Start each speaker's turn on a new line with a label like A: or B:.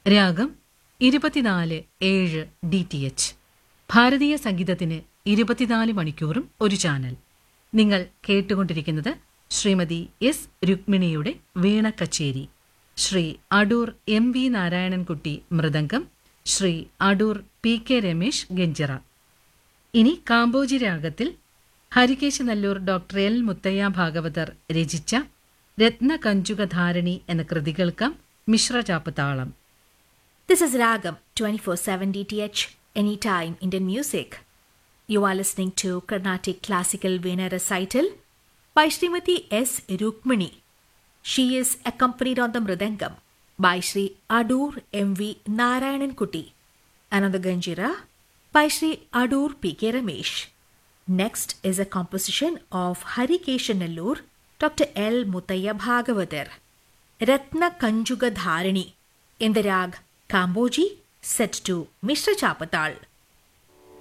A: രാഗം ഇരുപത്തിനാല് ഏഴ് ഡി ടി എച്ച് ഭാരതീയ സംഗീതത്തിന് ഇരുപത്തിനാല് മണിക്കൂറും ഒരു ചാനൽ നിങ്ങൾ കേട്ടുകൊണ്ടിരിക്കുന്നത് ശ്രീമതി എസ് രുക്മിണിയുടെ വീണ കച്ചേരി ശ്രീ അടൂർ എം വി നാരായണൻകുട്ടി മൃദംഗം ശ്രീ അടൂർ പി കെ രമേശ് ഗഞ്ചിറ ഇനി കാമ്പോജി രാഗത്തിൽ Harikesanallur doctor L Muthiah Bhagavatar രചിച്ച രത്നകഞ്ചുകധാരണി എന്ന കൃതി കേൾക്കാം മിശ്രചാപ്പ് താളം
B: This is Ragam 24/7 DTH Anytime Indian Music. You are listening to Carnatic Classical Veena recital by Srimati S. Rukmini. She is accompanied on the Mridangam by Sri Adur M.V. Narayanan Kuti and on the Ganjira by Sri Adur P.K. Ramesh. Next is a composition of Harikeshanallur Dr. L. Mutaya Bhagavatar. Ratna Kanjuga Dharani in the rag Kamboji set to Mishra Chapatal.